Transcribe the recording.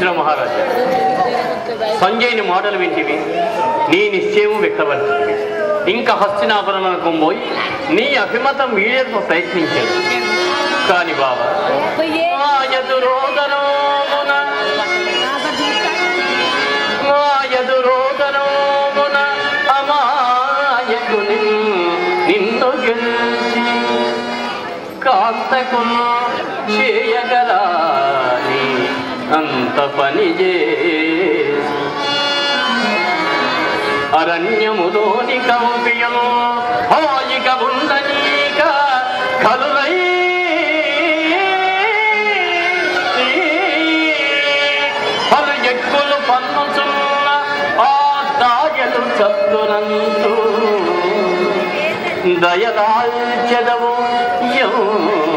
ఇంద్ర మహారాజా సంజయ్ని మాటలు వింటివి నీ నిశ్చయం వ్యక్తపరిచివి ఇంకా హస్తినాపురమునకు పోయి నీ అభిమతం వీడేందుకు ప్రయత్నించాను కాని బాబా మా ఎదురోదనమున మా ఎదురోదనమున అమాయకుని నిన్ను గెలిచి కాంతకు చేయగలాని అంత పని చేసి అరణ్యములోని కంపియము హాయిక ఉండనీక కలురై పలు ఎక్కులు పన్నుచున్న ఆ దాయలు చత్తునంతు దయదాల్చెదవు